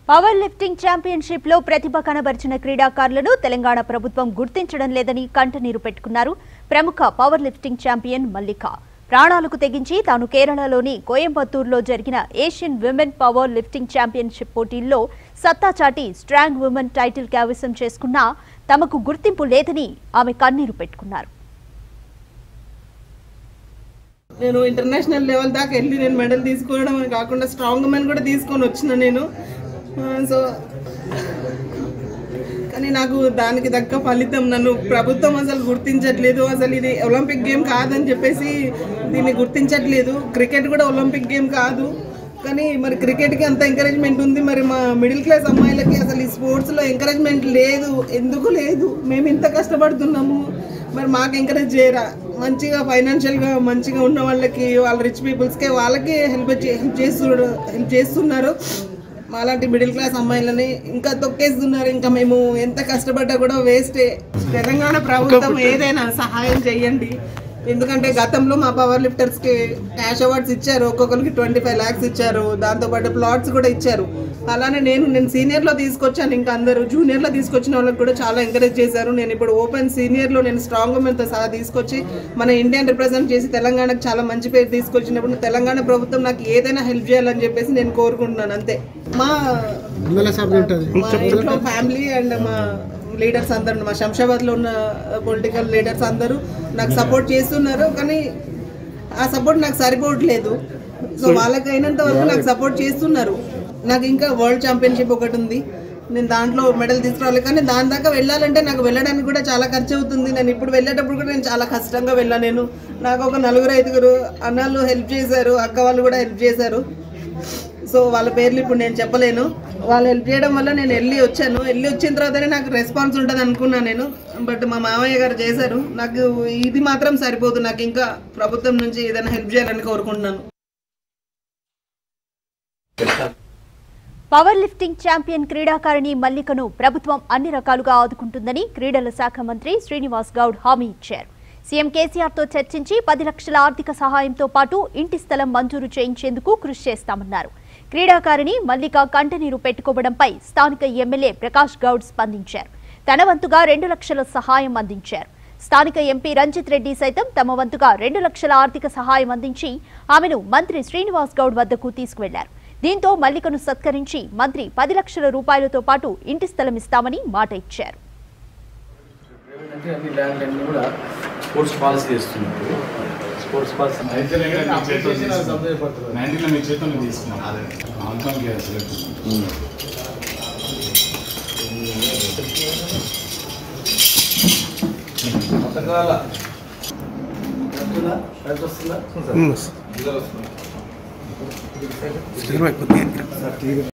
power lifting championship లో ప్రతిభ కనబరిచిన క్రీడాకారులను తెలంగాణ ప్రభుత్వం గుర్తించడం లేదని కంటనీరు పెట్టుకున్నారు ప్రముఖ పవర్ లిఫ్టింగ్ ఛాంపియన్ మల్లిక ప్రాణాలకు తెగించి తాను కేరళలోని కోయంబత్తూరులో జరిగిన Asian women power lifting championship పోటీల్లో సత్తా చాటి స్ట్రాంగ్ ఉమెన్ టైటిల్ కైవసం చేసుకున్నా తమకు గుర్తింపు లేదని ఆమె కన్నీరు పెట్టుకున్నారు నేను ఇంటర్నేషనల్ లెవెల్ దాకా వెళ్ళి నేను మెడల్ తీసుకోవడం కాకుండా స్ట్రాంగ్ మెన్ కూడా తీసుకొని వచ్చిన నేను ఆ, సో కానీ నాకు దానికి తగ్గ ఫలితం నన్ను ప్రభుత్వం అసలు గుర్తించట్లేదు అసలు ఇది ఒలింపిక్ గేమ్ కాదని చెప్పేసి దీన్ని గుర్తించట్లేదు క్రికెట్ కూడా ఒలింపిక్ గేమ్ కాదు కానీ మరి క్రికెట్కి అంత ఎంకరేజ్మెంట్ ఉంది మరి మా మిడిల్ క్లాస్ అమ్మాయిలకి అసలు ఈ స్పోర్ట్స్లో ఎంకరేజ్మెంట్ లేదు ఎందుకు లేదు మేము ఇంత కష్టపడుతున్నాము మరి మాకు ఎంకరేజ్ చేయరా మంచిగా ఫైనాన్షియల్గా మంచిగా ఉన్న వాళ్ళకి వాళ్ళ రిచ్ పీపుల్స్కి వాళ్ళకి హెల్ప్ హెల్ప్ చేస్తు హెల్ప్ చేస్తున్నారు మాలాంటి మిడిల్ క్లాస్ అమ్మాయిలని ఇంకా తొక్కేస్తున్నారు ఇంకా మేము ఎంత కష్టపడ్డా కూడా వేస్టే తెలంగాణ ప్రభుత్వం ఏదైనా సహాయం చేయండి ఎందుకంటే గతంలో మా పవర్ లిఫ్టర్స్కి క్యాష్ అవార్డ్స్ ఇచ్చారు ఒక్కొక్కరికి ట్వంటీ ఫైవ్ ల్యాక్స్ ఇచ్చారు దాంతోపాటు ప్లాట్స్ కూడా ఇచ్చారు అలానే నేను నేను సీనియర్లో తీసుకొచ్చాను ఇంకా అందరూ జూనియర్లో తీసుకొచ్చిన వాళ్ళకి కూడా చాలా ఎంకరేజ్ చేశారు నేను ఇప్పుడు ఓపెన్ సీనియర్లో నేను స్ట్రాంగ్ ఉమెన్తో సహా తీసుకొచ్చి మన ఇండియన్ రిప్రజెంట్ చేసి తెలంగాణకు చాలా మంచి పేరు తీసుకొచ్చినప్పుడు తెలంగాణ ప్రభుత్వం నాకు ఏదైనా హెల్ప్ చేయాలని చెప్పేసి నేను కోరుకుంటున్నాను అంతే మా మా ఇంట్లో ఫ్యామిలీ అండ్ మా లీడర్స్ అందరు మా శంషాబాద్లో ఉన్న పొలిటికల్ లీడర్స్ అందరూ నాకు సపోర్ట్ చేస్తున్నారు కానీ ఆ సపోర్ట్ నాకు సరిపోవట్లేదు సో వాళ్ళకి అయినంత వరకు నాకు సపోర్ట్ చేస్తున్నారు నాకు ఇంకా వరల్డ్ ఛాంపియన్షిప్ ఒకటి ఉంది నేను దాంట్లో మెడల్ తీసుకురావాలి కానీ దాని దాకా వెళ్ళాలంటే నాకు వెళ్ళడానికి కూడా చాలా ఖర్చు అవుతుంది నేను ఇప్పుడు వెళ్ళేటప్పుడు కూడా నేను చాలా కష్టంగా వెళ్ళాను నేను నాకు ఒక నలుగురు ఐదుగురు అన్నలు హెల్ప్ చేశారు అక్క వాళ్ళు కూడా హెల్ప్ చేశారు సో వాళ్ళ పేర్లు ఇప్పుడు నేను చెప్పలేను వాళ్ళు హెల్ప్ చేయడం వల్ల నేను వెళ్ళి వచ్చాను వెళ్ళి వచ్చిన తర్వాతనే నాకు రెస్పాన్స్ ఉంటుంది అనుకున్నాను నేను బట్ మా మామయ్య గారు చేశారు నాకు ఇది మాత్రం సరిపోదు నాకు ఇంకా ప్రభుత్వం నుంచి ఏదైనా హెల్ప్ చేయాలని కోరుకుంటున్నాను పవర్ లిఫ్టింగ్ ఛాంపియన్ క్రీడాకారిణి మల్లికను ప్రభుత్వం అన్ని రకాలుగా ఆదుకుంటుందని క్రీడల శాఖ మంత్రి శ్రీనివాస్ గౌడ్ హామీ ఇచ్చారు సీఎం కేసీఆర్తో చర్చించి పది లక్షల ఆర్థిక సహాయంతో పాటు ఇంటి స్థలం మంజూరు చేయించేందుకు కృషి చేస్తామన్నారు క్రీడాకారిణి మల్లిక కంటనీరు పెట్టుకోవడంపై స్థానిక ఎమ్మెల్యే ప్రకాష్ గౌడ్ స్పందించారు తన వంతుగా రెండు లక్షల సహాయం అందించారు స్థానిక ఎంపీ రంజిత్ రెడ్డి సైతం తమ వంతుగా రెండు లక్షల ఆర్థిక సహాయం అందించి ఆమెను మంత్రి శ్రీనివాస్ గౌడ్ వద్దకు తీసుకువెళ్లారు దీంతో మల్లికను సత్కరించి మంత్రి పది లక్షల రూపాయలతో పాటు ఇంటి స్థలం ఇస్తామని మాట ఇచ్చారు అంటే అన్ని ల్యాండ్ అన్ని కూడా స్పోర్ట్స్ పాలసీ చేస్తున్నారు స్పోర్ట్స్ పాలసీ నైన్టీన్లో మీ చేతుల్లో తీసుకున్నాం హాంకాంగ్ సెలెక్ట్ పథకాల వస్తుందా రైతు వస్తుందా